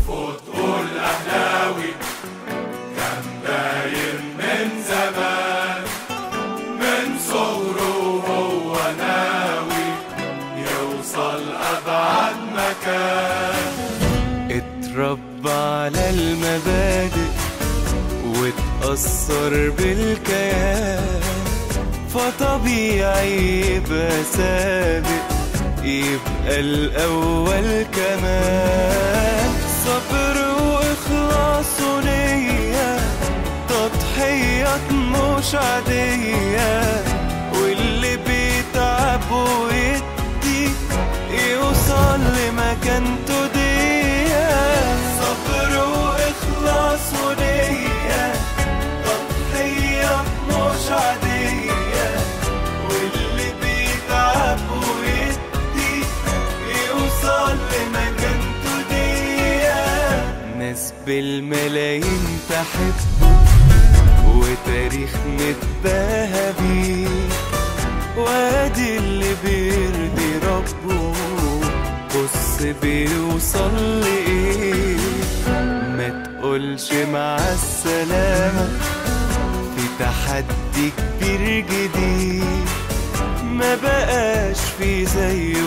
وتقول أهلاوي كان باين من زمان من صغره هو ناوي يوصل أبعد مكان اتربى على المبادئ واتأثر بالكيان فطبيعي يبقى سابق يبقى الأول كمان صبر وإخلاص ونية تضحيات مش عادية واللي بيتعب ويدي يوصل لمكانته دي صبر وإخلاص ونية تضحية مش عادية واللي بيتعب ويدي يوصل لمكانته دي ناس بالملايين تحبه وتاريخ متباهى بيه وادي اللي بيرضي ربه بص بيوصل لإيه ما تقولش مع السلامة في تحدي كبير جديد ما بقاش في زي